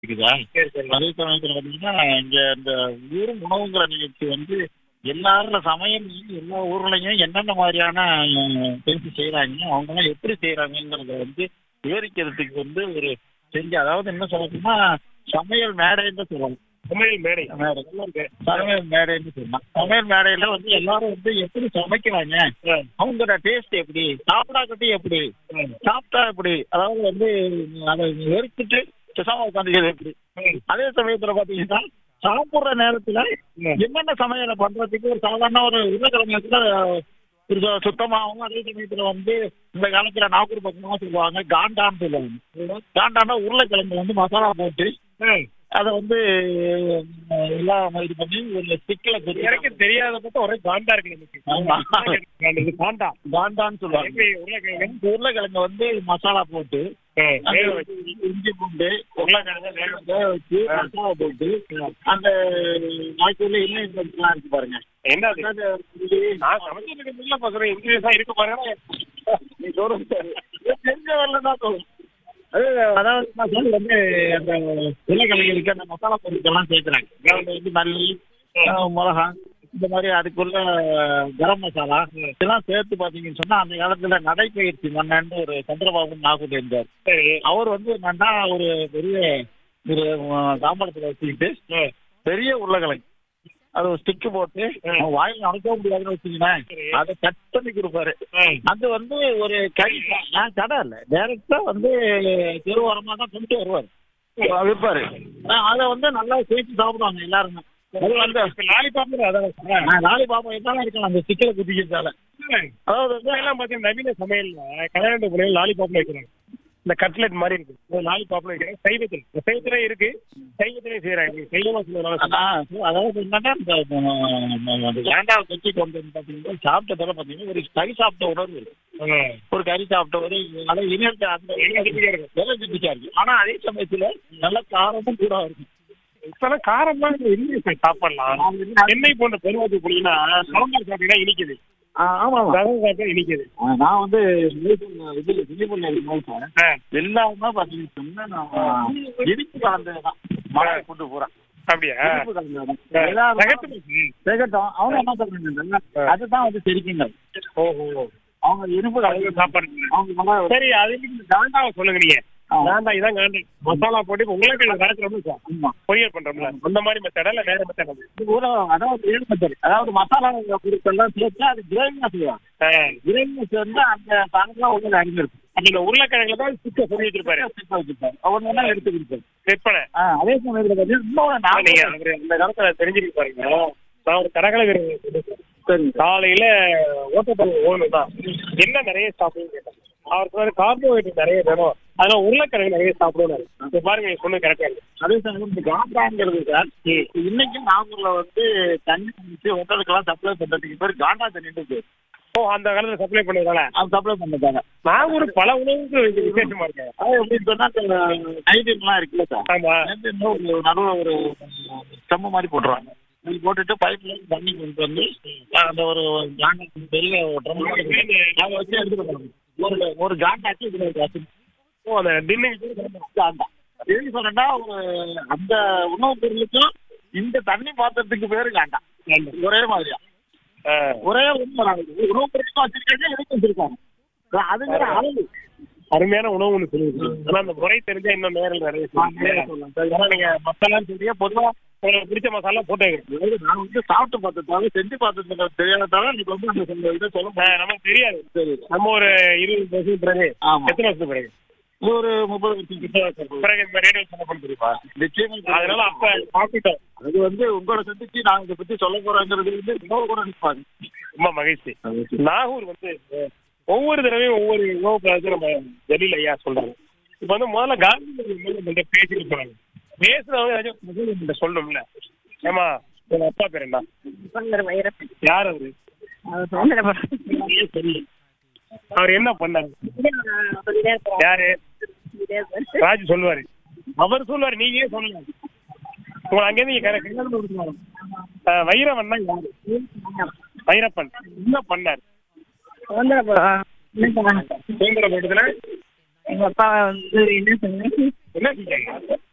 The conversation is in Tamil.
இருக்குதா சரி சரி அதே சமயத்தில் பார்த்தீங்கன்னா இங்க இந்த ஊர் உணவுங்கிற நிகழ்ச்சி வந்து எல்லாருல சமையல் எல்லா ஊர்லயும் என்னென்ன மாதிரியான பேசி செய்யறாங்க அவங்கெல்லாம் எப்படி செய்யறாங்கிறத வந்து விவரிக்கிறதுக்கு வந்து ஒரு செஞ்சு அதாவது என்ன சொல்லணும்னா சமையல் மேடைன்னு சொல்லலாம் சமையல் மேடை மேடை சமையல் மேடைன்னு சொல்லலாம் சமையல் மேடையில வந்து எல்லாரும் வந்து எப்படி சமைக்கிறாங்க அவங்களோட டேஸ்ட் எப்படி சாப்பிடாக்கட்டி எப்படி சாப்பிட்டா எப்படி அதாவது வந்து அதை வெறுத்துட்டு பேசாம உட்காந்துக்கிறது எப்படி அதே சமயத்துல பாத்தீங்கன்னா சாப்பிடுற நேரத்துல என்னென்ன சமையலை பண்றதுக்கு ஒரு சாதாரண ஒரு உருளைக்கிழமையத்துல ஒரு சு- சுத்தமாகவும் அதே சமயத்துல வந்து இந்த காலத்துல நாகூர் பக்கமா சொல்லுவாங்க காண்டான்னு சொல்லுவாங்க காண்டான்னா உருளைக்கிழங்கு வந்து மசாலா போட்டு அதை வந்து அஹ், எல்லாம் இது பண்ணி ஒரு ஸ்டிக்ல எனக்கு தெரியாத பத்தி ஒரே காண்டா இருக்கு எனக்கு ஆமா. இது காண்டா காண்டான்னு சொல்லுவாங்க எப்படி உருளைக்கிழங்கு உருளைக்கிழங்கு வந்து மசாலா போட்டு வேக வச்சு இஞ்சி பூண்டு உருளைக்கிழங்கு வேக வச்சு வேக வச்சு மசாலா போட்டு அந்த வாய்க்குள்ள இன்னும் இதெல்லாம் இருக்கு பாருங்க என்ன அது அதாவது இது நான் சமைச்சிட்டு இருக்கிறதுல பாக்குறேன் இன்கிரீஸா இருக்கு பாருங்க நீ சொல்றது தெரிஞ்ச வரல தான் சொல்லும் அது அதாவது மசாலா வந்து அந்த உருளைக்கிழங்கு இருக்க அந்த மசாலா பொருட்கள்லாம் சேர்க்குறாங்க அதாவது வந்து மல்லி அஹ், மிளகா இந்த மாதிரி அதுக்குள்ள கரம் மசாலா இதெல்லாம் சேர்த்து பார்த்தீங்கன்னு சொன்னா அந்த காலத்துல நடைப்பயிற்சி மன்னன்னு ஒரு சந்திரபாபு நாகூர் இருந்தார் சரி அவர் வந்து என்னன்னா ஒரு பெரிய ஒரு அஹ், தாம்பரத்துல வச்சுக்கிட்டு பெரிய உருளைக்கிழங்கு அது ஒரு ஸ்டிக்கு போட்டு அவன் வாயில அனுப்ப முடியாதுன்னு வச்சுக்கினேன் சரி. அதை கட் பண்ணி கொடுப்பாரு ம். அது வந்து ஒரு கறி நான் கடை இல்ல டைரக்டா வந்து தெருவோரமா தான் கொண்டு வருவாரு விற்பாரு அதை வந்து நல்லா சேர்த்து சாப்பிடுவாங்க எல்லாருமே அது வந்து இப்ப லாலிபாப்ல அதான் நான் லாலி பாப்பா எல்லாம் இருக்கலாம் அந்த ஸ்டிக்கில் குத்திக்கிறதால அதாவது வந்து எல்லாம் பாத்தீங்கன்னா நவீன சமையல்ல கல்யாண புனையில் லாலிபாப்ல வைக்கிறாங்க இந்த கட்லெட் மாதிரி இருக்கு லாலிபாப்ல வைக்கிறாங்க சைவத்தில் இந்த சைவத்துல இருக்கு சைவத்திலையும் செய்யறாங்க சைவமா சொல்லுவாங்க நான் சொ- அதாவது என்னன்னா இந்த அஹ், அந்த லேண்டாவை வச்சு கொண்டு வந்து பார்த்தீங்கன்னா சாப்பிட்டதால பார்த்தீங்கன்னா ஒரு கறி சாப்பிட்ட உணர்வு இருக்கு ஒரு கறி சாப்பிட்ட ஒரு நல்ல இனியத்தை அந்த விலை திருப்தியா இருக்கு ஆனா அதே சமயத்துல நல்ல காரமும் கூட இருக்கும் இப்பெல்லாம் காரம்லாம் இருக்கு சாப்பிடலாம் எண்ணெய் போன்ற பருவத்துக்கு போனீங்கன்னா சாம்பார் சாப்பிட்டீங்கன்னா இனிக்குது ஆ- ஆமா ஆமா ரசம் சாப்பிட்டா இனிக்குது ஆ, நான் வந்து இதுல சிலிபுரில் இருக்கும்போது சார் ஆ, எல்லாருமே பார்த்தீங்கன்னு சொன்னா நான் இனிப்பு கலந்ததுதான் மழை கொண்டு போறேன் அப்படியா இனிப்பு கலந்ததுதான் ஆ, எல்லாரும் சகட்டு போச்சு. திகட்டும் அவங்க என்ன சொல்றாங்க அதுதான் வந்து செரிக்குங்க ஓஹோ அவங்க இனிப்பு அது கலந்து சாப்பாடு அவங்க நல்லா சரி அது இன்னைக்கு காண்டாவை சொல்லுங்க நீங்க ஆ. காண்டா இதான் காண்டா மசாலா போட்டு இப்ப உருளைக்கிழங்கு வரைக்கிறோம்னு சார் ஆமா பொரியல் பண்றோம்ல அந்த மாதிரி மெத்தடா இல்ல வேற மெத்தட் அது இது கூட அதாவது ஏழு மெத்தட் அதாவது மசாலா பொருட்கள்லாம் சேர்த்து அது கிரேவியா செய்வாங்க ஆ. கிரேவியா சேர்ந்து அந்த தரம்லாம் உள்ள அறிஞ்சிருக்கும் அப்ப இந்த உருளைக்கிழங்குல தான் சுத்த சொல்லி வச்சிருப்பாரு வச்சிருப்பாரு அவங்க என்ன எடுத்து கொடுப்பாரு விற்பனை ஆ, அதே சமயத்துல பார்த்தீங்கன்னா இன்னொரு ஆனா நீங்க நாள் அவரு இந்த காலத்துல தெரிஞ்சுக்க பாருங்க நான் ஒரு கரகல சரிங்க காலையில ஓட்டப்பந்தயம் ஓடணும் தான் என்ன நிறைய சாப்பிடுன்னு கேட்டேன் அவர் சொன்னாரு கார்போஹைட்ரேட் நிறைய வேணும் அதெல்லாம் உருளைக்கிழங்கு நிறைய சாப்பிடுவாரு இப்ப பாருங்க நீங்க சொன்னது கரெக்டா இருக்கு அதே சமயம் இந்த காண்டாங்கிறது சார் இன்னைக்கும் நாகூர்ல வந்து தண்ணி குடிச்சு ஹோட்டலுக்கெல்லாம் சப்ளை பண்றதுக்கு பேர் காண்டா தண்ணிட்டு பேர் ஓ அந்த காலத்துல சப்ளை பண்ணதால அது சப்ளை பண்ணதாங்க நான் ஒரு பல உணவுக்கு இது விசேஷமா இருக்கேன் அது எப்படின்னு சொன்னா நைட்டுலாம் இருக்குல்ல சார் ஆமா நைட்டு ஒரு நடுவில் ஒரு ஸ்டம்பு மாதிரி போட்டுருவாங்க இது போட்டுட்டு பைப்ல இருந்து தண்ணி கொண்டு வந்து அந்த ஒரு காண்டா பெரிய ட்ரம் அதை வச்சு எடுத்துட்டு போவாங்க ஒரு ஒரு காண்டாச்சு இதுல வச்சு ஓ அந்த டின்னுக்கு காண்டா எப்படி சொன்னா ஒரு அந்த உணவு பொருளுக்கும் இந்த தண்ணி பாத்திரத்துக்கு பேரு காண்டா ஒரே மாதிரியா ஒரே உணவு உணவு பொருட்கள் வச்சிருக்காங்க எதுக்கு வச்சிருக்காங்க அதுங்கிற அளவு அருமையான உணவு ஒண்ணு சொல்லுங்க ஆனா அந்த முறை தெரிஞ்சா இன்னும் நேரில் நிறைய நேரா சொல்லலாம். சொல்லலாம் சார். ஏன்னா நீங்க மசாலா தெரியா பொதுவா உங்களுக்கு பிடிச்ச மசாலா போட்டு அதாவது நான் வந்து சாப்பிட்டு பார்த்ததால செஞ்சு பார்த்ததுல தெரியாததால நீங்க வந்து அந்த சொல்ல இதை சொல்ல முடியாது. நமக்கு தெரியாது சரி நம்ம ஒரு இருபது வருஷம் பிறகு ஆமா எத்தனை வருஷத்துக்கு பிறகு இது ஒரு முப்பது வருஷம் கிட்ட இருக்கும். பிறகு இந்த ரேடியோ சொல்ல பண்ண தெரியுமா நிச்சயமா அதனால அப்ப சாப்பிட்டோம் அது வந்து உங்களை சந்திச்சு நான் இதை பத்தி சொல்ல போறேங்கிறது வந்து இன்னொரு கூட நிற்பாங்க ரொம்ப மகிழ்ச்சி நாகூர் வந்து ஒவ்வொரு தடவையும் ஒவ்வொரு உணவு பழக்கத்தை நம்ம ஜலீல் ஐயா சொல்றாங்க இப்ப வந்து முதல்ல காந்தி பேசிட்டு போறாங்க பேசுறவங்க ஏதாச்சும் முதல்ல சொல்லணும்ல ஏமா உங்க அப்பா பேர் என்ன யார் அவரு தெரியும் அவர் என்ன பண்ணாரு யாரு ராஜு சொல்லுவாரு அவர் சொல்லுவாரு நீங்க ஏன் சொல்லல உங்களை அங்கேருந்து இங்க கர- கல்யாணம் கொடுத்துருவாங்க. ஆஹ் வைரவன்னா யாரு வைரப்பன் என்ன பண்ணாரு சுதந்திர போட்டதுல எங்க அப்பா வந்து என்ன சொன்னாங்க என்ன செஞ்சாங்க